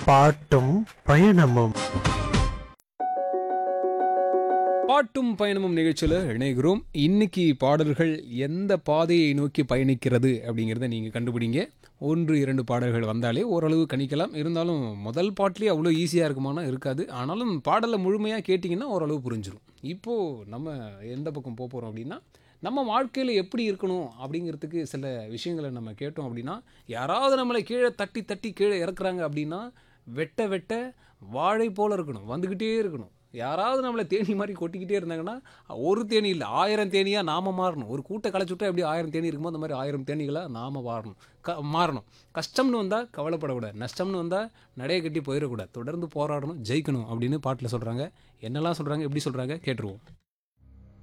பாட்டும் பயணமும் பாட்டும் பயணமும் நிகழ்ச்சியில் இணைகிறோம் இன்னைக்கு பாடல்கள் எந்த பாதையை நோக்கி பயணிக்கிறது அப்படிங்கிறத நீங்கள் கண்டுபிடிங்க ஒன்று இரண்டு பாடல்கள் வந்தாலே ஓரளவு கணிக்கலாம் இருந்தாலும் முதல் பாட்டிலே அவ்வளோ ஈஸியாக இருக்குமானா இருக்காது ஆனாலும் பாடலை முழுமையாக கேட்டிங்கன்னா ஓரளவு புரிஞ்சிடும் இப்போது நம்ம எந்த பக்கம் போக போகிறோம் அப்படின்னா நம்ம வாழ்க்கையில் எப்படி இருக்கணும் அப்படிங்கிறதுக்கு சில விஷயங்களை நம்ம கேட்டோம் அப்படின்னா யாராவது நம்மளை கீழே தட்டி தட்டி கீழே இறக்குறாங்க அப்படின்னா வெட்ட வெட்ட வாழை போல் இருக்கணும் வந்துக்கிட்டே இருக்கணும் யாராவது நம்மளை தேனி மாதிரி கொட்டிக்கிட்டே இருந்தாங்கன்னா ஒரு தேனி இல்லை ஆயிரம் தேனியாக நாம மாறணும் ஒரு கூட்டை களைச்சுட்டா எப்படி ஆயிரம் தேனி இருக்குமோ அந்த மாதிரி ஆயிரம் தேனிகளாக நாம மாறணும் க மாறணும் கஷ்டம்னு வந்தால் கவலைப்படக்கூடாது நஷ்டம்னு வந்தால் நடைய கட்டி போயிடக்கூடாது தொடர்ந்து போராடணும் ஜெயிக்கணும் அப்படின்னு பாட்டில் சொல்கிறாங்க என்னெல்லாம் சொல்கிறாங்க எப்படி சொல்கிறாங்க கேட்டுருவோம்